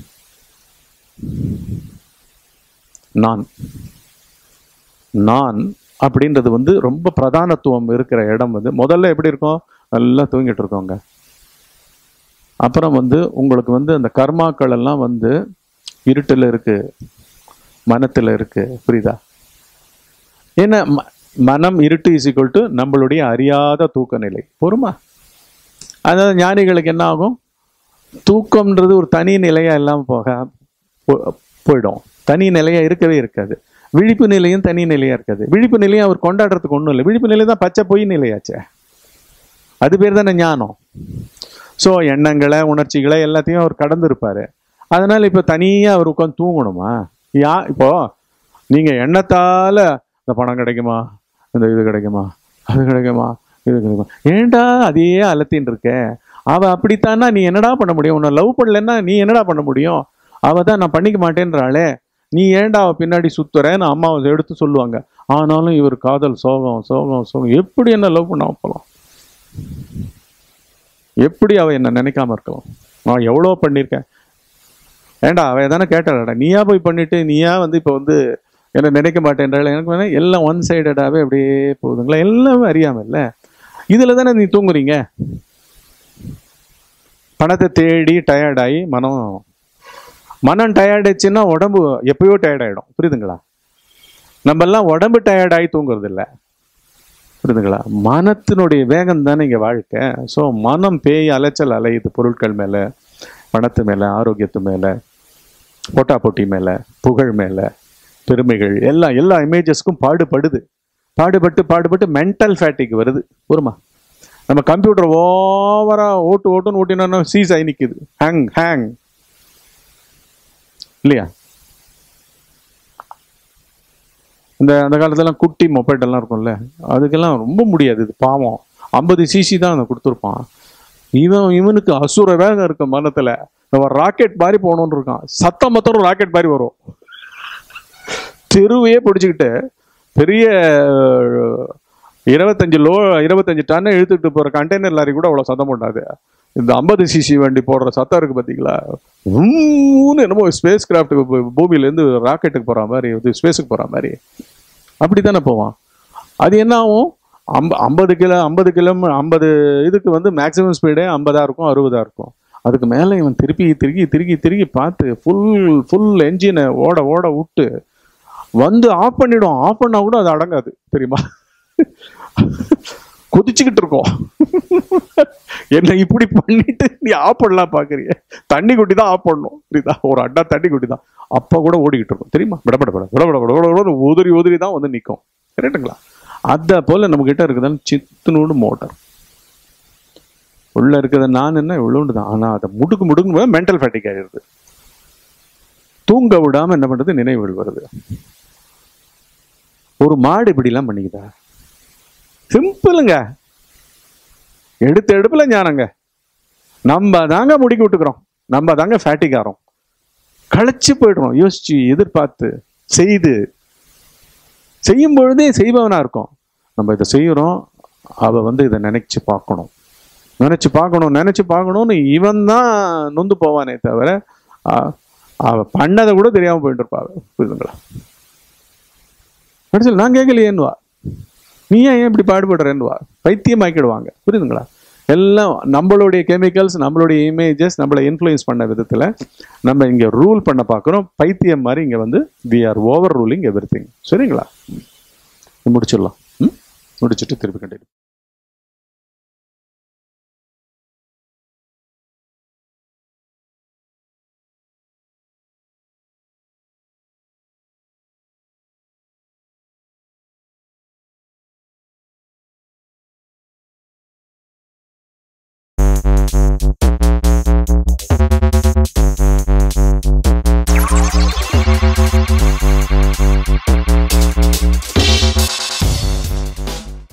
நான் நான் அப்படின்றது வந்து ரொம்ப பிரதானத்துவம் இருக்கிற இடம் வந்து முதல்ல எப்படி இருக்கும் நல்லா தூங்கிட்டு இருக்கோங்க அப்புறம் வந்து உங்களுக்கு வந்து அந்த கர்மாக்கள் எல்லாம் வந்து இருட்டுல இருக்கு மனத்துல இருக்கு புரியுதா ஏன்னா ம- மனம் இருட்டு இஸ் ஈக்குவல் டு நம்மளுடைய அறியாத தூக்க நிலை பொறுமா அதாவது ஞானிகளுக்கு என்ன ஆகும் தூக்கம்ன்றது ஒரு தனி நிலையா இல்லாம போக போ- போயிடும் தனி நிலையா இருக்கவே இருக்காது விழிப்பு நிலையும் தனி நிலையா இருக்காது விழிப்பு நிலையும் அவர் கொண்டாடுறதுக்கு ஒண்ணும் இல்லை விழிப்பு நிலை தான் பச்சை பொய் நிலையாச்சே அது பேர் தானே ஞானம் ஸோ எண்ணங்களை உணர்ச்சிகளை எல்லாத்தையும் அவர் கடந்து இருப்பாரு அதனால இப்போ தனியா அவர் உட்காந்து தூங்கணுமா யா இப்போ நீங்க எண்ணத்தால இந்த பணம் கிடைக்குமா இந்த இது கிடைக்குமா அது கிடைக்குமா இது கிடைக்குமா ஏன்டா அதையே அலத்தின்னு இருக்க அவ அப்படித்தானா நீ என்னடா பண்ண முடியும் உன்னை லவ் பண்ணலன்னா நீ என்னடா பண்ண முடியும் அவ தான் நான் பண்ணிக்க மாட்டேன்றாளே நீ ஏன்டா அவ பின்னாடி சுத்துறேன்னு அம்மா எடுத்து சொல்லுவாங்க ஆனாலும் இவர் காதல் சோகம் சோகம் சோகம் எப்படி என்ன லவ் பண்ணாம போலாம் எப்படி அவ என்ன நினைக்காம இருக்கலாம் நான் எவ்வளோ பண்ணியிருக்கேன் ஏன்டா அவ தானே கேட்டாடா நீயா போய் பண்ணிட்டு நீயா வந்து இப்போ வந்து என்ன நினைக்க மாட்டேன்றாள் எனக்கு வேணா எல்லாம் ஒன் சைடடாகவே அப்படியே போகுதுங்களா எல்லாமே அறியாம இல்ல இதுல தானே நீ தூங்குறீங்க பணத்தை தேடி டயர்டாகி மனம் மனம் டயர்டாச்சுன்னா உடம்பு எப்பயோ டயர்ட் ஆயிடும் புரியுதுங்களா நம்ம எல்லாம் உடம்பு டயர்டாகி தூங்குறது இல்ல புரியுதுங்களா மனத்தினுடைய வேகம் தானே இங்க வாழ்க்கை ஸோ மனம் பேய் அலைச்சல் அலையுது பொருட்கள் மேல பணத்து மேல ஆரோக்கியத்து மேல போட்டா போட்டி மேல புகழ் மேல பெருமைகள் எல்லாம் எல்லா இமேஜஸ்க்கும் பாடுபடுது பாடுபட்டு பாடுபட்டு மென்டல் ஃபேட்டிக் வருது பொறுமா நம்ம கம்ப்யூட்டர் ஓவரா ஓட்டு ஓட்டுன்னு ஓட்டினோன்னா சீஸ் ஆகி நிக்குது ஹேங் ஹேங் இல்லையா இந்த அந்த காலத்துலாம் குட்டி மொபைல் எல்லாம் இருக்கும்ல அதுக்கெல்லாம் ரொம்ப முடியாது இது பாவம் ஐம்பது சிசி தான் அதை கொடுத்துருப்பான் இவன் இவனுக்கு அசுர வேகம் இருக்கு மனத்துல நம்ம ராக்கெட் மாதிரி போகணும்னு இருக்கான் சத்தம் மொத்தம் ராக்கெட் மாதிரி வரும் தெருவையே பிடிச்சிக்கிட்டு பெரிய அஹ், இருபத்தஞ்சு லோ இருபத்தஞ்சு டன் இழுத்துட்டு போற கண்டெய்னர் லாரி கூட அவ்வளவு சத்தம் போடாது இந்த ஐம்பது சிசி வண்டி போடுற சத்தம் இருக்கு பாத்தீங்களா உம்முன்னு என்னமோ ஸ்பேஸ் கிராஃப்ட்டுக்கு பூமியில இருந்து ராக்கெட்டுக்கு போற மாதிரி இது ஸ்பேஸுக்கு போற மாதிரி அப்படித்தானே போவான் அது என்ன ஆகும் அம்ப ஐம்பது கிலோ ஐம்பது கிலோ ஐம்பது இதுக்கு வந்து மேக்ஸிமம் ஸ்பீடே ஐம்பதா இருக்கும் அறுபதா இருக்கும் அதுக்கு மேலே இவன் திருப்பி திருப்பி திருப்பி திருப்பி பார்த்து ஃபுல் ஃபுல் என்ஜினை ஓட ஓட விட்டு வந்து ஆஃப் பண்ணிடும் ஆஃப் பண்ணா கூட அது அடங்காது தெரியுமா கொதிச்சுக்கிட்டு இருக்கோம் என்ன இப்படி பண்ணிட்டு நீ ஆஃப் பண்ணலாம் பாக்குறிய தண்ணி குட்டி தான் ஆஃப் பண்ணணும் புரியுதா ஒரு அட்டா தண்ணி குட்டி தான் அப்ப கூட ஓடிக்கிட்டு இருக்கும் தெரியுமா விடப்பட விட விட விட விட விட உதிரி உதிரி தான் வந்து நிற்கும் கரெக்டுங்களா அத போல நம்ம கிட்ட இருக்குதான்னு சித்துனோடு மோட்டார் உள்ள இருக்கிறத நான் என்ன இவ்வளோண்டு தான் ஆனா அதை முடுக்கு முடுக்கு மென்டல் ஃபேட்டிக் ஆகிடுது தூங்க விடாம என்ன பண்றது நினைவுகள் வருது ஒரு மாடு இப்படிலாம் பண்ணிக்குதா சிம்பிளுங்க எடுத்த எடுப்புல ஞானங்க நம்ம தாங்க முடிக்க விட்டுக்கிறோம் நம்ம தாங்க ஃபேட்டிக்காரோம் களைச்சு போயிடுறோம் யோசிச்சு எதிர்பார்த்து செய்து செய்யும் பொழுதே செய்பவனா இருக்கும் நம்ம இதை செய்யறோம் அவ வந்து இதை நினைச்சு பார்க்கணும் நினைச்சு பார்க்கணும் நினைச்சு பார்க்கணும்னு இவன் தான் நொந்து போவானே தவிர அ- அவ பண்ணதை கூட தெரியாம போயிட்டு இருப்பா அவ. புரியுதுங்களா கடைசியில் நான் கேட்கலையேன்னுவா நீ ஏன் இப்படி பாடுபடுறேன்னுவா பைத்தியம் ஆக்கிடுவாங்க புரியுதுங்களா எல்லாம் நம்மளுடைய கெமிக்கல்ஸ் நம்மளுடைய இமேஜஸ் நம்மளை இன்ஃப்ளூயன்ஸ் பண்ண விதத்தில் நம்ம இங்கே ரூல் பண்ண பார்க்குறோம் பைத்தியம் மாதிரி இங்கே வந்து we are overruling everything சரிங்களா ம். முடிச்சிடலாம் ம்? முடிச்சிட்டு திருப்பி கண்டினியூ